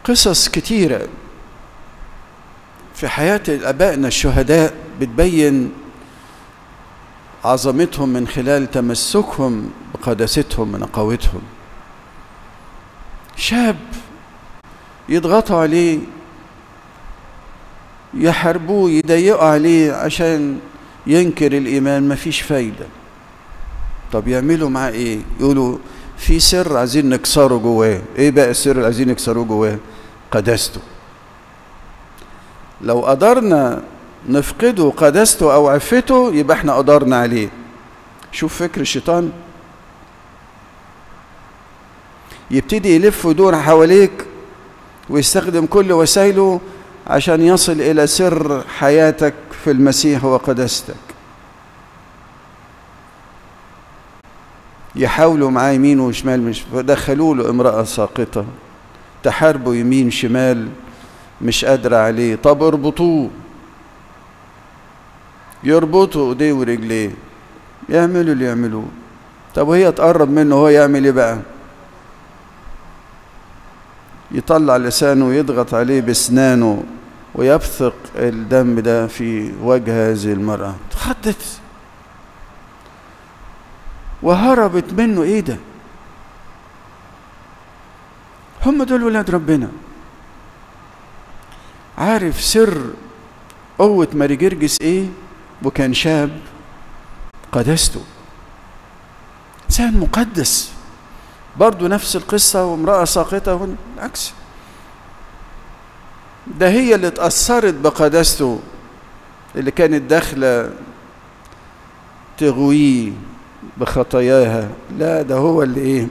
قصص كتيرة في حياة آبائنا الشهداء بتبين عظمتهم من خلال تمسكهم بقداستهم ونقاوتهم شاب يضغطوا عليه يحاربوه يضيقوا عليه عشان ينكر الإيمان مفيش فايدة طب يعملوا معاه إيه؟ يقولوا في سر عايزين نكسره جواه إيه بقى السر اللي عايزين نكسروه جواه؟ قداسته لو قدرنا نفقده قداسته أو عفته يبقى احنا قدرنا عليه شوف فكر الشيطان يبتدي يلف ويدور حواليك ويستخدم كل وسائله عشان يصل إلى سر حياتك في المسيح وقداستك يحاولوا معاه يمين وشمال مش فدخلوا له امرأة ساقطة تحاربوا يمين شمال مش قادرة عليه طب اربطوه يربطوا ايديه ورجليه يعملوا اللي يعملوه طب وهي تقرب منه هو يعمل ايه بقى يطلع لسانه ويضغط عليه باسنانه ويبثق الدم ده في وجه هذه المرأة اتخضت وهربت منه ايه ده هم دول ولاد ربنا عارف سر قوة ماري جرجس ايه وكان شاب قدسته انسان مقدس برضو نفس القصة وامرأة ساقطة بالعكس ده هي اللي اتأثرت بقداسته اللي كانت داخلة تغويه بخطاياها لا ده هو اللي ايه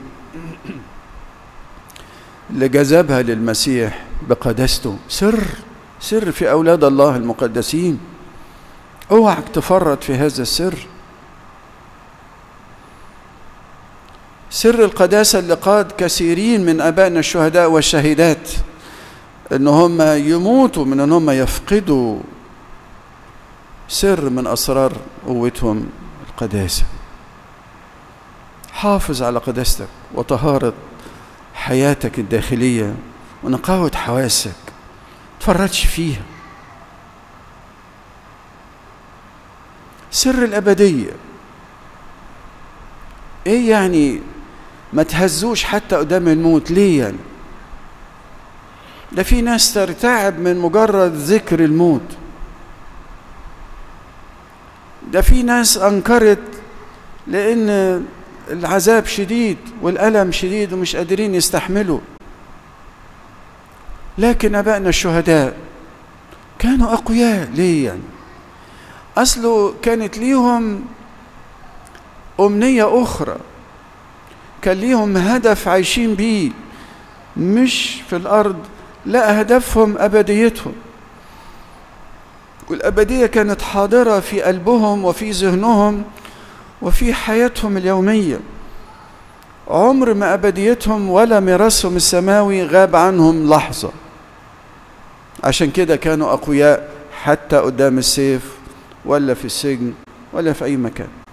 اللي جذبها للمسيح بقداسته سر سر في أولاد الله المقدسين اوعك تفرط في هذا السر سر القداسة اللي قاد كثيرين من أبائنا الشهداء والشهيدات إن هم يموتوا من إن هم يفقدوا سر من أسرار قوتهم القداسة حافظ على قداستك وطهارة حياتك الداخلية ونقاوة حواسك تفرطش فيها سر الأبدية إيه يعني ما تهزوش حتى قدام الموت ليه يعني ده في ناس ترتعب من مجرد ذكر الموت ده في ناس أنكرت لأن العذاب شديد والألم شديد ومش قادرين يستحملوا لكن أبائنا الشهداء كانوا أقوياء ليه يعني أصله كانت ليهم أمنية أخرى كان ليهم هدف عايشين بيه مش في الأرض لا هدفهم أبديتهم والأبدية كانت حاضرة في قلبهم وفي ذهنهم وفي حياتهم اليومية عمر ما أبديتهم ولا ميراثهم السماوي غاب عنهم لحظة عشان كده كانوا أقوياء حتى قدام السيف ولا في السجن ولا في أي مكان